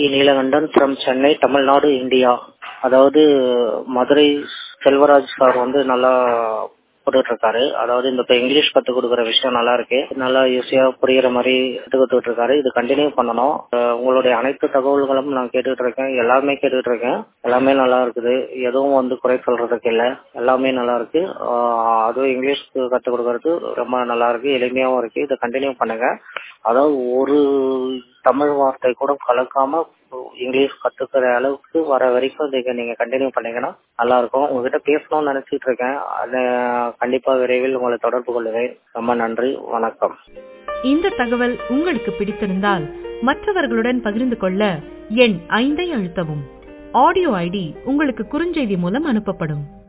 Neelakandan from Chennai Tamil Nadu India அதாவது Madurai Selvaraj sir வந்து நல்லா போட்டுட்டு இருக்காரு அதாவது இந்த இப்ப இங்கிலீஷ் கத்து கொடுக்குற விஷயம் நல்லா இருக்கு நல்லா ஈஸியா புரியுற மாதிரி கத்து கொடுத்துட்டு இருக்காரு இது கண்டினியூ பண்ணணும் அஹ் உங்களுடைய அனைத்து தகவல்களும் நான் கேட்டுட்டு இருக்கேன் எல்லாமே கேட்டுட்டு இருக்கேன் எல்லாமே நல்லா இருக்குது எதுவும் வந்து குறை சொல்றதுக்கு இல்ல எல்லாமே நல்லா இருக்கு அஹ் அதுவும் இங்கிலீஷ் கத்து கொடுக்கறது ரொம்ப நல்லா இருக்கு எளிமையாவும் இருக்கு இதை கண்டினியூ பண்ணுங்க அதாவது ஒரு தமிழ் வார்த்தை கூட கலக்காம இங்கிலீஷ் கத்துக்கிற அளவுக்கு வர வரைக்கும் இதை நீங்க கண்டினியூ பண்ணீங்கன்னா நல்லா இருக்கும் உங்ககிட்ட பேசணும்னு நினைச்சிட்டு இருக்கேன் அதை கண்டிப்பா விரைவில் உங்களை தொடர்பு கொள்ளுவேன் ரொம்ப நன்றி வணக்கம் இந்த தகவல் உங்களுக்கு பிடித்திருந்தால் மற்றவர்களுடன் பகிர்ந்து கொள்ள எண் ஐந்தை அழுத்தவும் ஆடியோ ஐடி உங்களுக்கு குறுஞ்செய்தி மூலம் அனுப்பப்படும்